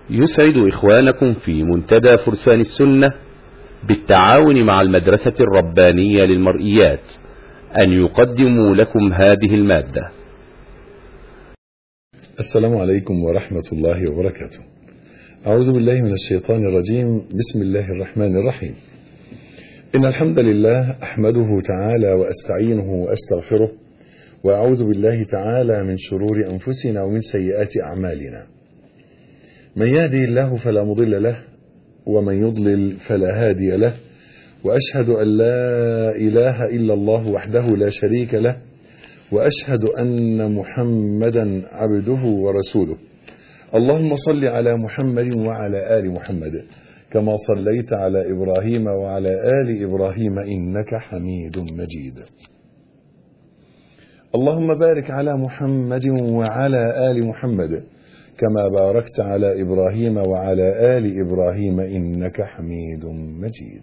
يسعد إخوانكم في منتدى فرسان السنة بالتعاون مع المدرسة الربانية للمرئيات أن يقدموا لكم هذه المادة السلام عليكم ورحمة الله وبركاته أعوذ بالله من الشيطان الرجيم بسم الله الرحمن الرحيم إن الحمد لله أحمده تعالى وأستعينه وأستغفره وأعوذ بالله تعالى من شرور أنفسنا ومن سيئات أعمالنا من يهدي الله فلا مضل له ومن يضلل فلا هادي له وأشهد أن لا إله إلا الله وحده لا شريك له وأشهد أن محمدا عبده ورسوله اللهم صل على محمد وعلى آل محمد كما صليت على إبراهيم وعلى آل إبراهيم إنك حميد مجيد اللهم بارك على محمد وعلى آل محمد كما باركت على إبراهيم وعلى آل إبراهيم إنك حميد مجيد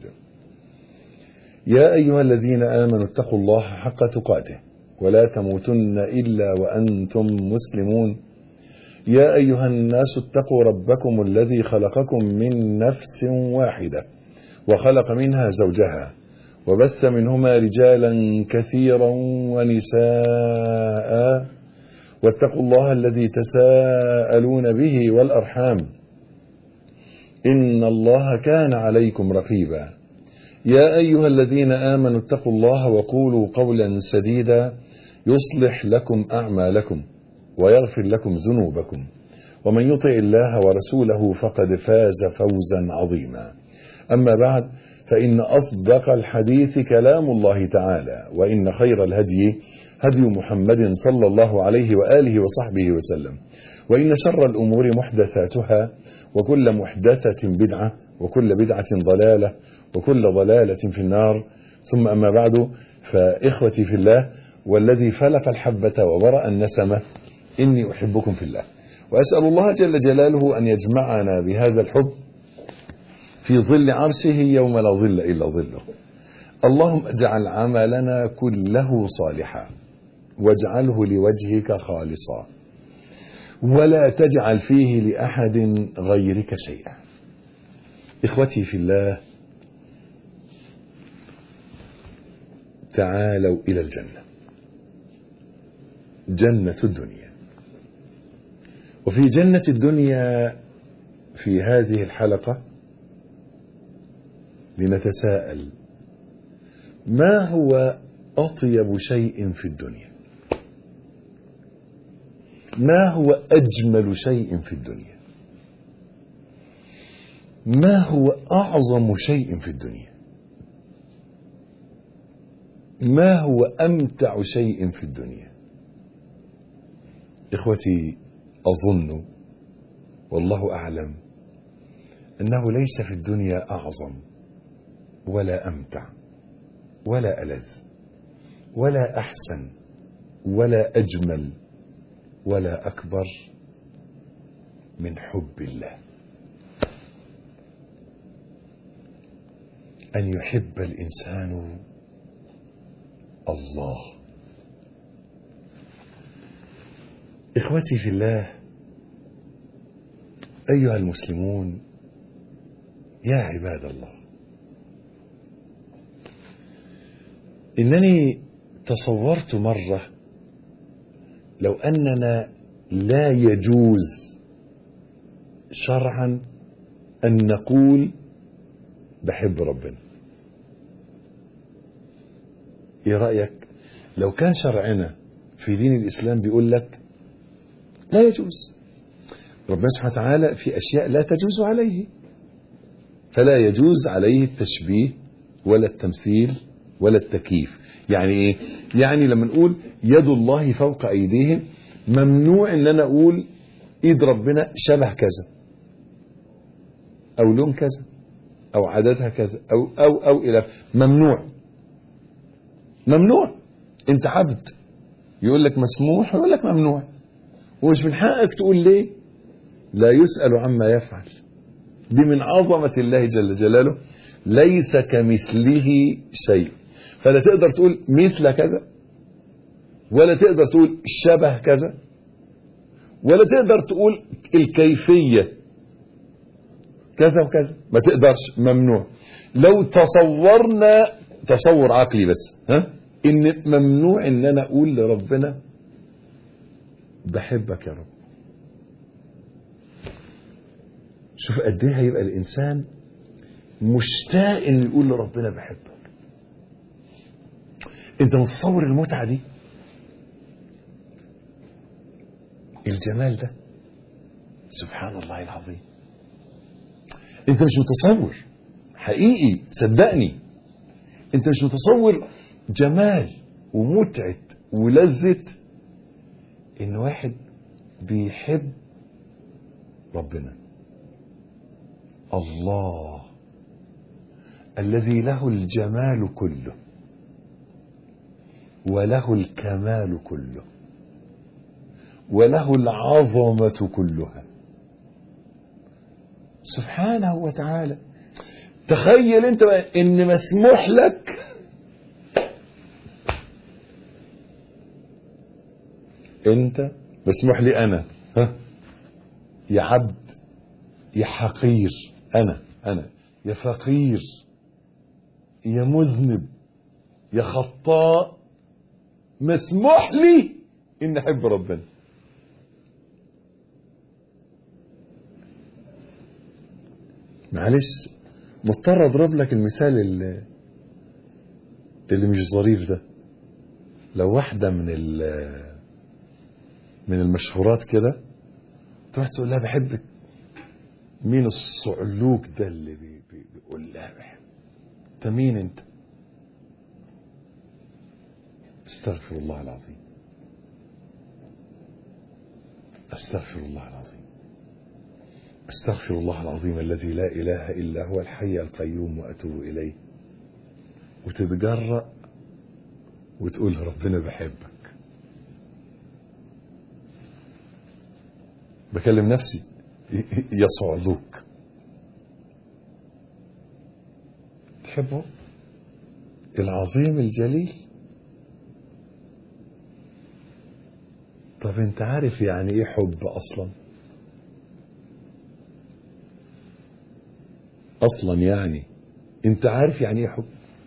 يا أيها الذين آمنوا اتقوا الله حق تقاته ولا تموتن إلا وأنتم مسلمون يا أيها الناس اتقوا ربكم الذي خلقكم من نفس واحدة وخلق منها زوجها وبث منهما رجالا كثيرا ونساء واتقوا الله الذي تساءلون به والأرحام إن الله كان عليكم رقيبا يا أيها الذين آمنوا اتقوا الله وقولوا قولا سديدا يصلح لكم أعمالكم ويغفر لكم ذنوبكم ومن يطع الله ورسوله فقد فاز فوزا عظيما أما بعد فإن أصدق الحديث كلام الله تعالى وإن خير الهدي هدي محمد صلى الله عليه وآله وصحبه وسلم وإن شر الأمور محدثاتها وكل محدثة بدعة وكل بدعة ضلالة وكل ضلالة في النار ثم أما بعد فإخوتي في الله والذي فلق الحبة وبرأ النسمة إني أحبكم في الله وأسأل الله جل جلاله أن يجمعنا بهذا الحب في ظل عرشه يوم لا ظل إلا ظله اللهم اجعل عملنا كله صالحا واجعله لوجهك خالصا ولا تجعل فيه لأحد غيرك شيئا إخوتي في الله تعالوا إلى الجنة جنة الدنيا وفي جنة الدنيا في هذه الحلقة لنتساءل ما هو أطيب شيء في الدنيا ما هو أجمل شيء في الدنيا ما هو أعظم شيء في الدنيا ما هو أمتع شيء في الدنيا إخوتي أظن والله أعلم أنه ليس في الدنيا أعظم ولا أمتع ولا ألذ ولا أحسن ولا أجمل ولا أكبر من حب الله أن يحب الإنسان الله إخوتي في الله أيها المسلمون يا عباد الله إنني تصورت مرة لو أننا لا يجوز شرعا أن نقول بحب ربنا ايه رأيك لو كان شرعنا في دين الإسلام بيقول لك لا يجوز ربنا سبحانه وتعالى في أشياء لا تجوز عليه فلا يجوز عليه التشبيه ولا التمثيل ولا التكييف يعني ايه يعني لما نقول يد الله فوق ايديهم ممنوع ان انا اقول ايد ربنا شبه كذا او لون كذا او عددها كذا او او او الى ممنوع ممنوع انت عبد يقول لك مسموح يقول لك ممنوع ومش من حقك تقول ليه لا يسأل عما يفعل دي من عظمة الله جل جلاله ليس كمثله شيء فلا تقدر تقول مثل كذا ولا تقدر تقول شبه كذا ولا تقدر تقول الكيفية كذا وكذا ما تقدرش ممنوع لو تصورنا تصور عقلي بس ها ان ممنوع ان انا اقول لربنا بحبك يا رب شوف قد ايه هيبقى الانسان مشتاق انه يقول لربنا بحبك انت متصور المتعه دي الجمال ده سبحان الله العظيم انت مش متصور حقيقي صدقني انت مش متصور جمال ومتعة ولذة ان واحد بيحب ربنا الله الذي له الجمال كله وله الكمال كله وله العظمة كلها سبحانه وتعالى تخيل انت بقى ان مسموح لك انت مسموح لي انا ها يا عبد يا حقير انا انا يا فقير يا مذنب يا خطاء مسموح لي ان احب ربنا معلش مضطر اضرب لك المثال اللي, اللي مش ظريف ده لو واحده من من المشهورات كده تروح تقول لها بحبك مين الصعلوك ده اللي بي بي بيقول لها بحب انت مين انت استغفر الله العظيم استغفر الله العظيم استغفر الله العظيم الذي لا اله الا هو الحي القيوم واتوب اليه وتتجرأ وتقول ربنا بحبك بكلم نفسي يصعدوك تحبه العظيم الجليل طب انت عارف يعني ايه حب اصلا اصلا يعني انت عارف يعني ايه حب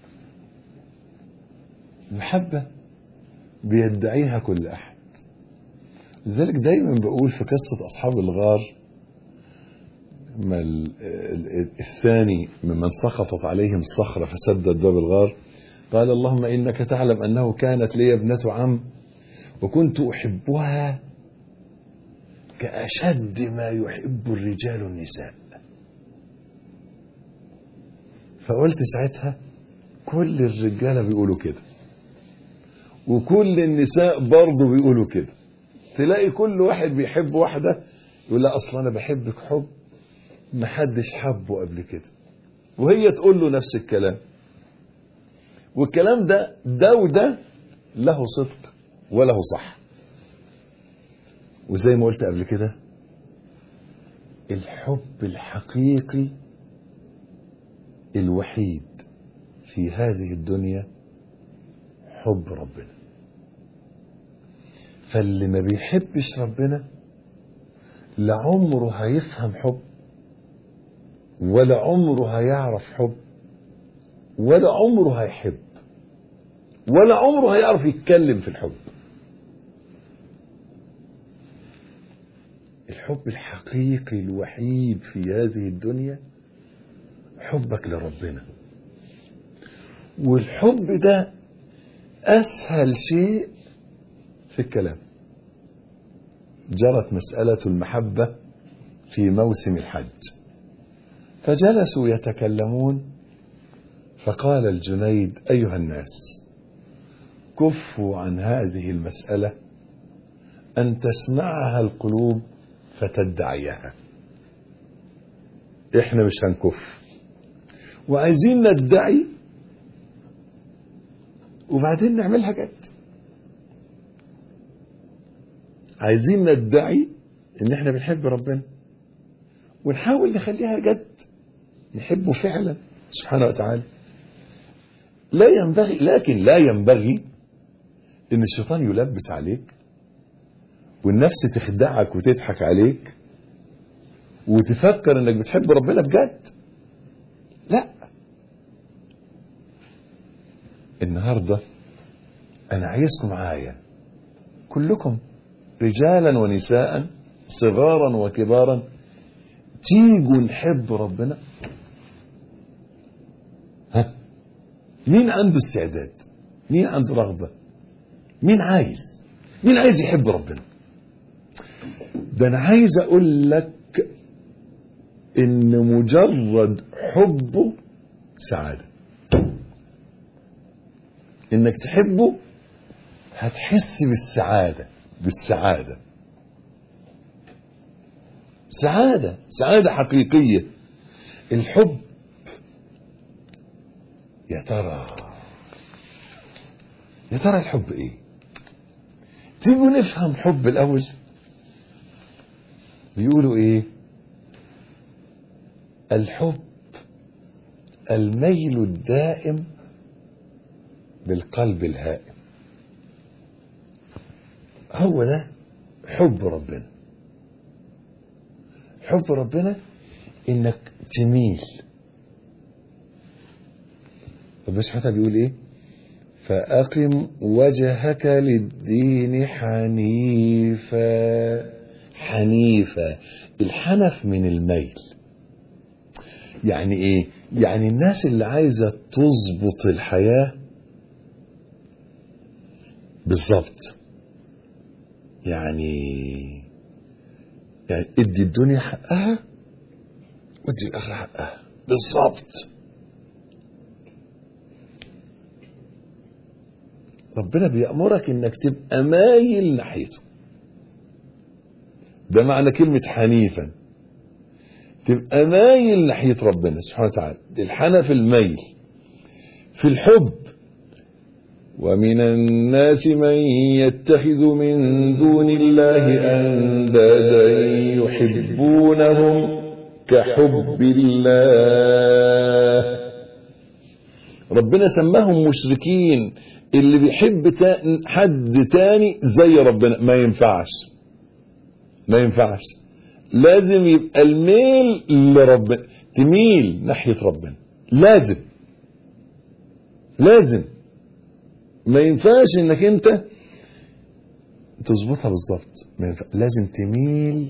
المحبه بيدعيها كل احد لذلك دايما بقول في قصة أصحاب الغار ما الثاني ممن سقطت عليهم الصخرة فسدت باب الغار قال اللهم إنك تعلم أنه كانت لي ابنة عم وكنت أحبها كأشد ما يحب الرجال النساء فقلت ساعتها كل الرجالة بيقولوا كده وكل النساء برضه بيقولوا كده تلاقي كل واحد بيحب واحدة يقول لا أصلا أنا بحبك حب محدش حبه قبل كده وهي تقول له نفس الكلام والكلام ده ده وده له صدق وله صح وزي ما قلت قبل كده الحب الحقيقي الوحيد في هذه الدنيا حب ربنا فاللي ما بيحبش ربنا لعمره هيفهم حب ولا عمره هيعرف حب ولا عمره هيحب ولا عمره هيعرف يتكلم في الحب الحب الحقيقي الوحيد في هذه الدنيا حبك لربنا والحب ده اسهل شيء في الكلام جرت مسألة المحبة في موسم الحج فجلسوا يتكلمون فقال الجنيد أيها الناس كفوا عن هذه المسألة أن تسمعها القلوب فتدعيها إحنا مش هنكف وعايزين ندعي وبعدين نعملها جد عايزين ندعي ان احنا بنحب ربنا ونحاول نخليها جد نحبه فعلا سبحانه وتعالى لا ينبغي لكن لا ينبغي ان الشيطان يلبس عليك والنفس تخدعك وتضحك عليك وتفكر انك بتحب ربنا بجد لا النهارده انا عايزكم معايا كلكم رجالا ونساء صغارا وكبارا تيجوا نحب ربنا ها مين عنده استعداد مين عنده رغبة مين عايز مين عايز يحب ربنا ده انا عايز اقول لك ان مجرد حبه سعادة انك تحبه هتحس بالسعادة بالسعادة سعادة سعادة حقيقية الحب يا ترى يا ترى الحب ايه تيجوا نفهم حب الاول بيقولوا ايه الحب الميل الدائم بالقلب الهائم هو ده حب ربنا حب ربنا انك تميل ربنا سبحانه وتعالى بيقول ايه فأقم وجهك للدين حنيفا حنيفا الحنف من الميل يعني ايه يعني الناس اللي عايزة تظبط الحياة بالظبط يعني يعني ادي الدنيا حقها وادي الاخره حقها بالظبط ربنا بيأمرك انك تبقى مايل ناحيته ده معنى كلمة حنيفا تبقى مايل ناحية ربنا سبحانه وتعالى الحنف الميل في الحب ومن الناس من يتخذ من دون الله أندادا يحبونهم كحب الله ربنا سماهم مشركين اللي بيحب تا- حد تاني زي ربنا ما ينفعش ما ينفعش لازم يبقى الميل لربنا تميل ناحية ربنا لازم لازم ما ينفعش انك انت تظبطها بالظبط ما ينفع. لازم تميل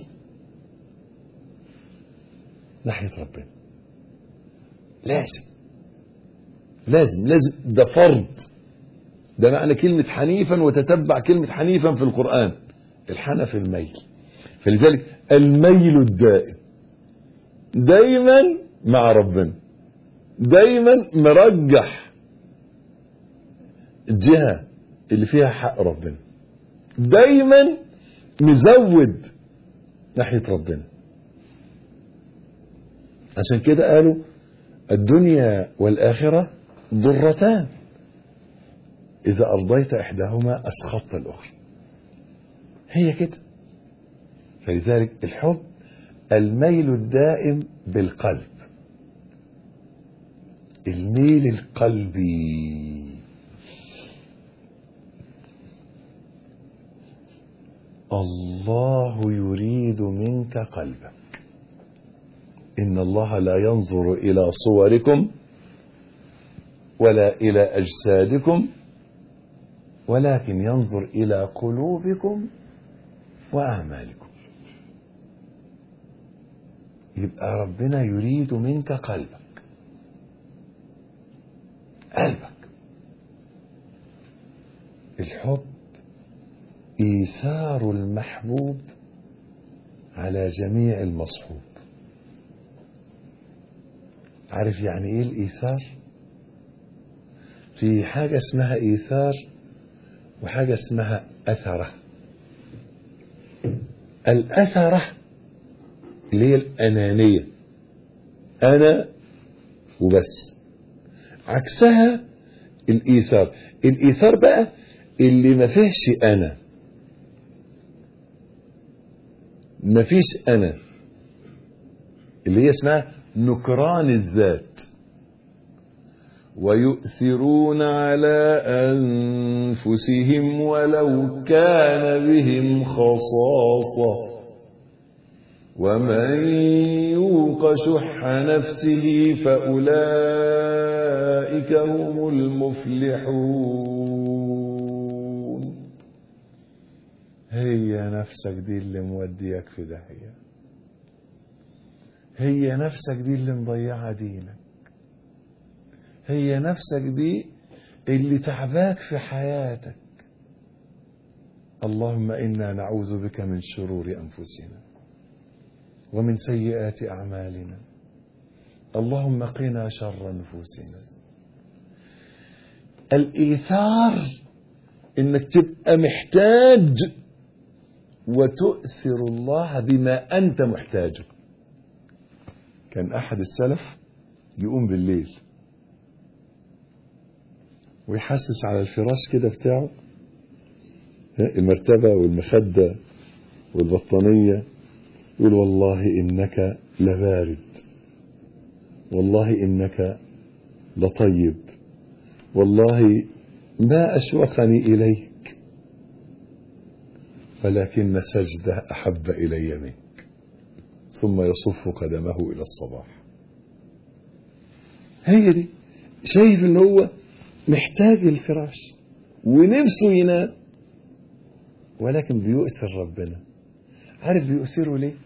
ناحية ربنا لازم لازم لازم ده فرض ده معنى كلمة حنيفا وتتبع كلمة حنيفا في القرآن الحنف الميل فلذلك الميل الدائم دايما مع ربنا دايما مرجح الجهة اللي فيها حق ربنا دايما مزود ناحية ربنا عشان كده قالوا الدنيا والآخرة ضرتان إذا أرضيت إحداهما أسخطت الأخرى هي كده فلذلك الحب الميل الدائم بالقلب الميل القلبي الله يريد منك قلبك إن الله لا ينظر إلى صوركم ولا إلى أجسادكم ولكن ينظر إلى قلوبكم وأعمالكم يبقى ربنا يريد منك قلبك قلبك الحب إيثار المحبوب على جميع المصحوب عارف يعني ايه الإيثار في حاجة اسمها إيثار وحاجة اسمها أثرة الأثرة اللي هي الأنانية أنا وبس عكسها الإيثار الإيثار بقى اللي ما فيهش أنا ما فيش أنا اللي هي اسمها نكران الذات ويؤثرون على أنفسهم ولو كان بهم خصاصة ومن يوق شح نفسه فأولئك هم المفلحون هي نفسك دي اللي موديك في داهية هي نفسك دي اللي مضيعة دينك هي نفسك دي اللي تعباك في حياتك اللهم إنا نعوذ بك من شرور أنفسنا ومن سيئات أعمالنا اللهم قنا شر نفوسنا الإيثار إنك تبقى محتاج وتؤثر الله بما أنت محتاجه كان أحد السلف يقوم بالليل ويحسس على الفراش كده بتاعه المرتبة والمخدة والبطانية يقول والله إنك لبارد والله إنك لطيب والله ما أشوقني إليك ولكن سجدة أحب إلي منك ثم يصف قدمه إلى الصباح هي دي شايف ان هو محتاج الفراش ونفسه ينام ولكن بيؤثر ربنا عارف بيؤثره ليه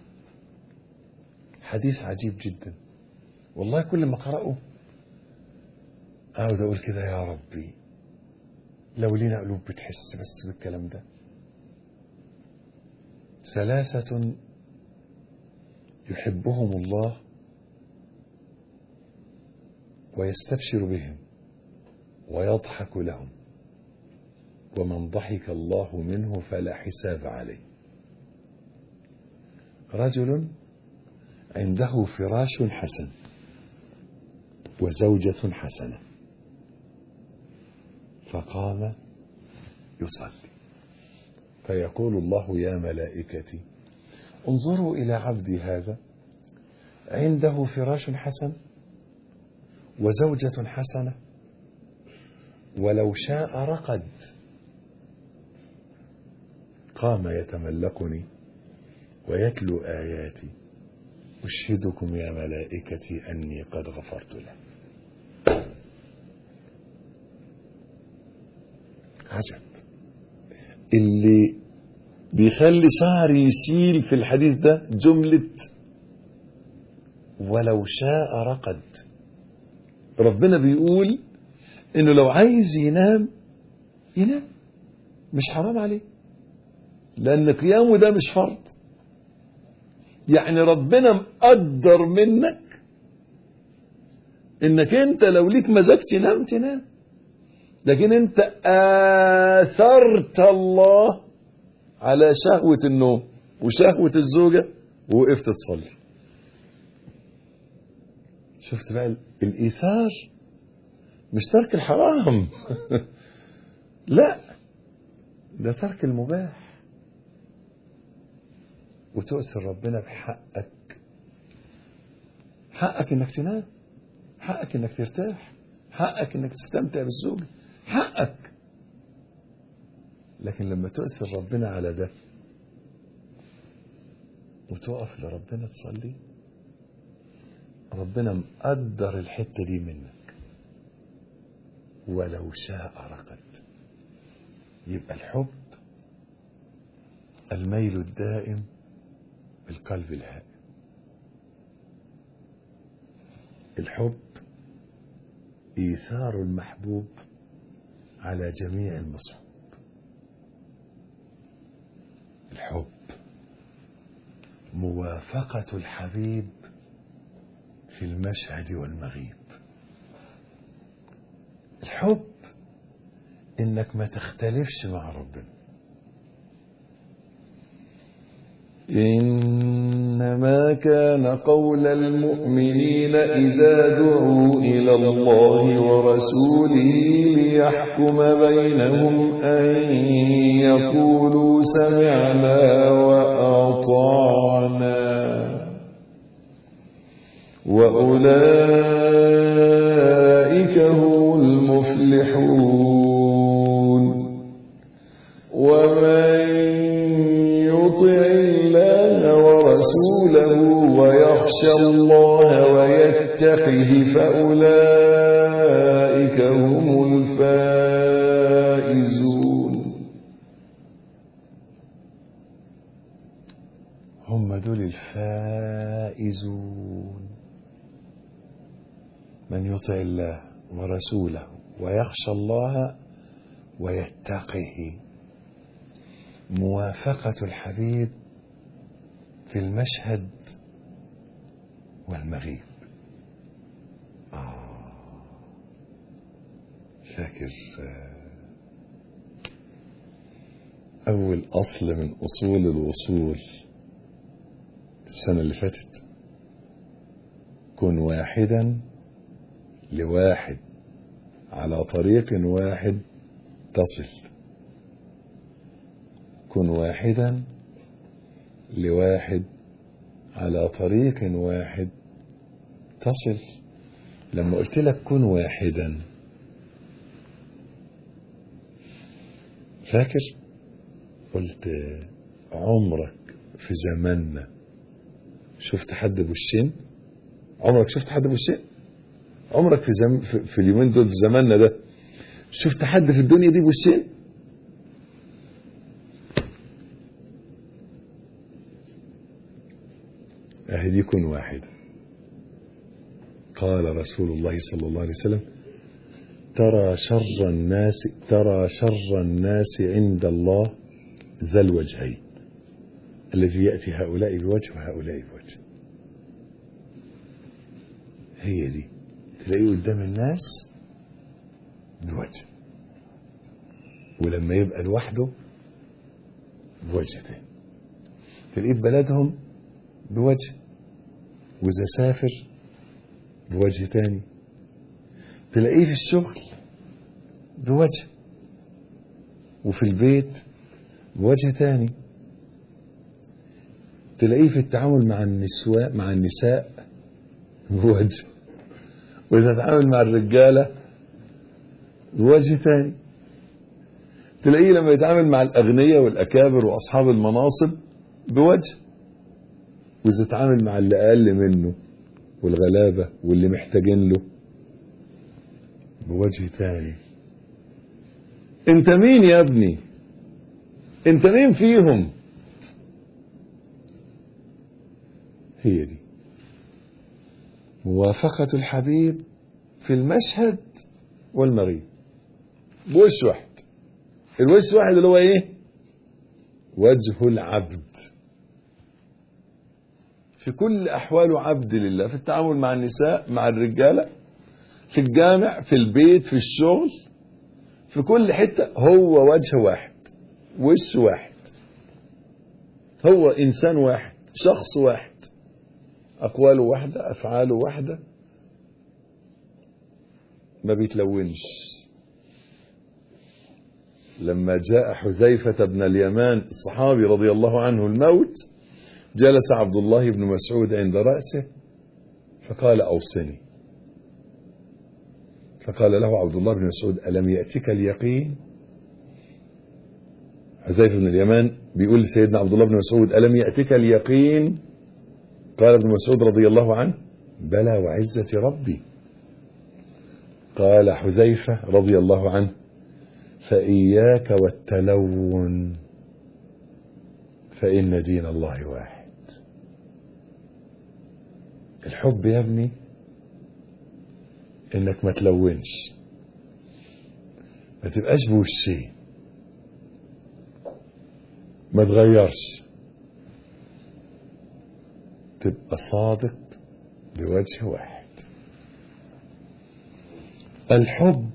حديث عجيب جدا والله كل ما قرأه أقعد أقول كده يا ربي لو لينا قلوب بتحس بس بالكلام ده ثلاثة يحبهم الله ويستبشر بهم ويضحك لهم ومن ضحك الله منه فلا حساب عليه رجل عنده فراش حسن وزوجة حسنة فقام يصلي فيقول الله يا ملائكتي انظروا إلى عبدي هذا عنده فراش حسن وزوجة حسنة ولو شاء رقد قام يتملقني ويتلو آياتي أشهدكم يا ملائكتي أني قد غفرت له عجب اللي بيخلي شعري يشيل في الحديث ده جملة ولو شاء رقد ربنا بيقول انه لو عايز ينام ينام مش حرام عليه لان قيامه ده مش فرض يعني ربنا مقدر منك انك انت لو ليك مزاج تنام تنام لكن انت اثرت الله على شهوة النوم وشهوة الزوجة ووقفت تصلي شفت بقى الإيثار مش ترك الحرام لا ده ترك المباح وتؤثر ربنا بحقك حقك انك تنام حقك انك ترتاح حقك انك تستمتع بالزوجة حقك لكن لما تؤثر ربنا على ده وتقف لربنا تصلي ربنا مقدر الحتة دي منك ولو شاء رقد يبقى الحب الميل الدائم بالقلب الهائم الحب إيثار المحبوب على جميع المصحوب الحب موافقة الحبيب في المشهد والمغيب الحب انك ما تختلفش مع ربنا إنما كان قول المؤمنين إذا دعوا إلى الله ورسوله ليحكم بينهم أن يقولوا سمعنا وأطعنا وأولئك هم المفلحون ومن يطع الله ورسوله ويخشى الله ويتقه فأولئك هم الفائزون هم دول الفائزون من يطع الله ورسوله ويخشى الله ويتقه موافقة الحبيب في المشهد والمغيب آه فاكر أول أصل من أصول الوصول السنة اللي فاتت كن واحدا لواحد على طريق واحد تصل كن واحدا لواحد على طريق واحد تصل لما قلت لك كن واحدا فاكر قلت عمرك في زماننا شفت حد بوشين عمرك شفت حد بوشين عمرك في, زم... في, في اليومين دول في زماننا ده شفت حد في الدنيا دي بوشين اهي كن واحدة قال رسول الله صلى الله عليه وسلم ترى شر الناس ترى شر الناس عند الله ذا الوجهين الذي يأتي هؤلاء بوجه وهؤلاء بوجه هي دي تلاقيه قدام الناس بوجه ولما يبقى لوحده بوجه تاني تلاقيه في بلدهم بوجه وإذا سافر بوجه تاني تلاقيه في الشغل بوجه وفي البيت بوجه تاني تلاقيه في التعامل مع النسواء مع النساء بوجه وإذا تتعامل مع الرجالة بوجه تاني تلاقيه لما يتعامل مع الأغنياء والأكابر وأصحاب المناصب بوجه وإذا تعامل مع اللي أقل منه والغلابة واللي محتاجين له بوجه تاني انت مين يا ابني انت مين فيهم هي دي موافقة الحبيب في المشهد والمغيب بوش واحد الوش واحد اللي هو ايه وجه العبد في كل أحواله عبد لله في التعامل مع النساء مع الرجالة في الجامع في البيت في الشغل في كل حتة هو وجه واحد وش واحد هو إنسان واحد شخص واحد أقواله واحدة أفعاله واحدة ما بيتلونش لما جاء حذيفة بن اليمان الصحابي رضي الله عنه الموت جلس عبد الله بن مسعود عند رأسه فقال أوصني فقال له عبد الله بن مسعود ألم يأتك اليقين حذيفة بن اليمان بيقول لسيدنا عبد الله بن مسعود ألم يأتك اليقين قال ابن مسعود رضي الله عنه بلى وعزة ربي قال حذيفة رضي الله عنه فإياك والتلون فإن دين الله واحد الحب يا ابني انك ما تلونش ما تبقاش بوشين ما تغيرش تبقى صادق بوجه واحد الحب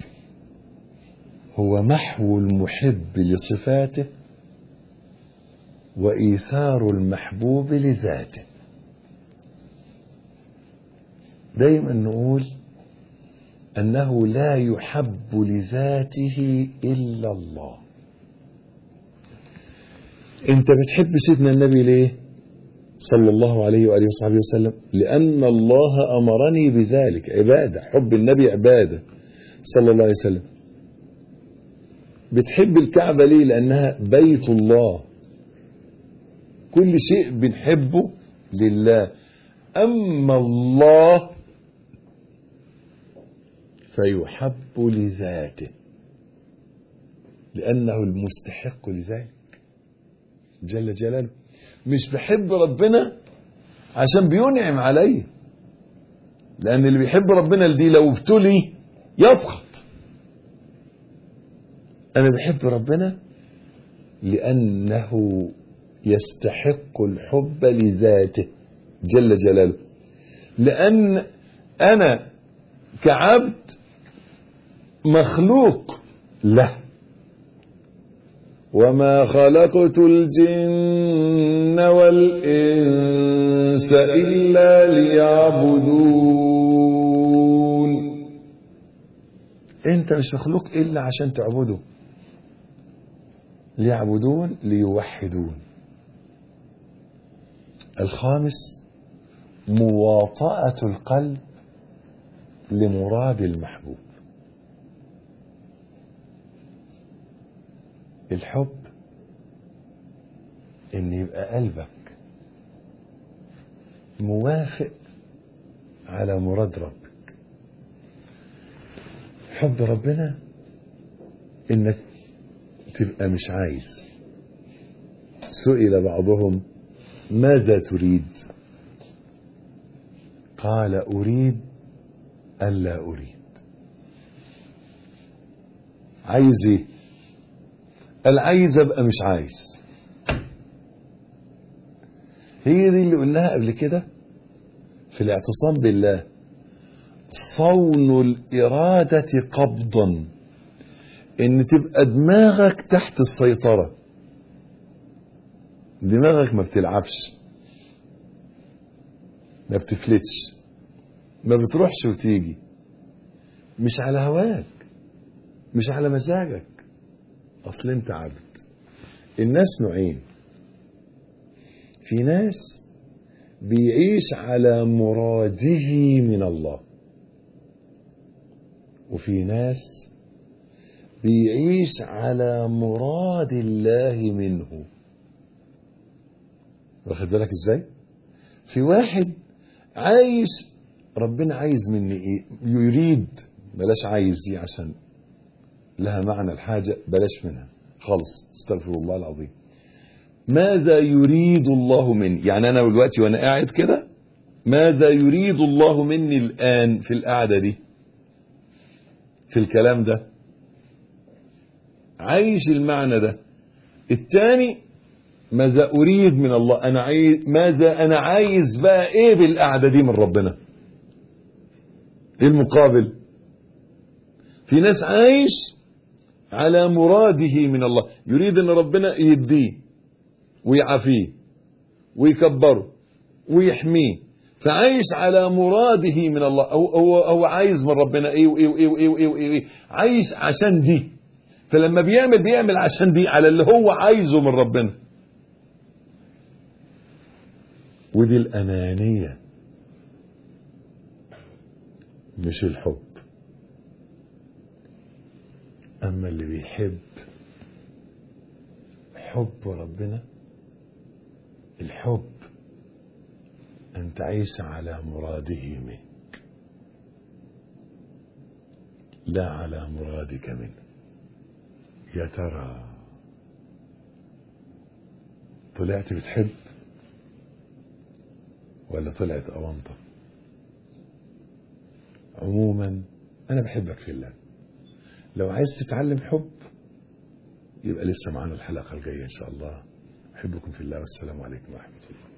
هو محو المحب لصفاته وإيثار المحبوب لذاته دايما نقول أنه لا يحب لذاته إلا الله أنت بتحب سيدنا النبي ليه صلى الله عليه وآله وصحبه وسلم لأن الله أمرني بذلك عبادة حب النبي عبادة صلى الله عليه وسلم بتحب الكعبة ليه لأنها بيت الله كل شيء بنحبه لله أما الله فيحب لذاته لأنه المستحق لذلك جل جلاله مش بحب ربنا عشان بينعم عليه لأن اللي بيحب ربنا دي لو ابتلي يسخط أنا بحب ربنا لأنه يستحق الحب لذاته جل جلاله لأن أنا كعبد مخلوق له وما خلقت الجن والإنس إلا ليعبدون أنت مش مخلوق إلا عشان تعبده ليعبدون ليوحدون الخامس مواطأة القلب لمراد المحبوب الحب ان يبقى قلبك موافق على مراد ربك حب ربنا انك تبقى مش عايز سئل بعضهم ماذا تريد قال اريد الا اريد عايز ايه قال عايز ابقى مش عايز هي دي اللي قلناها قبل كده في الاعتصام بالله صون الإرادة قبضا إن تبقى دماغك تحت السيطرة دماغك ما بتلعبش ما بتفلتش ما بتروحش وتيجي مش على هواك مش على مزاجك اصل انت عبد الناس نوعين في ناس بيعيش على مراده من الله وفي ناس بيعيش على مراد الله منه واخد بالك ازاي في واحد عايش ربنا عايز مني ايه يريد بلاش عايز دي عشان لها معنى الحاجة بلاش منها خالص استغفر الله العظيم ماذا يريد الله مني يعني أنا دلوقتي وأنا قاعد كده ماذا يريد الله مني الآن في القعدة دي في الكلام ده عايش المعنى ده الثاني ماذا أريد من الله أنا عايز ماذا أنا عايز بقى إيه بالقعدة دي من ربنا إيه المقابل في ناس عايش على مراده من الله يريد ان ربنا يديه ويعافيه ويكبره ويحميه فعايش على مراده من الله هو هو هو عايز من ربنا ايه وايه وايه وايه وايه, وإيه, وإيه عايش عشان دي فلما بيعمل بيعمل عشان دي على اللي هو عايزه من ربنا ودي الأنانية مش الحب أما اللي بيحب حب ربنا الحب أن تعيش على مراده منك لا على مرادك منه يا ترى طلعت بتحب ولا طلعت أونطة عموما أنا بحبك في الله لو عايز تتعلم حب يبقى لسه معانا الحلقة الجاية إن شاء الله أحبكم في الله والسلام عليكم ورحمة الله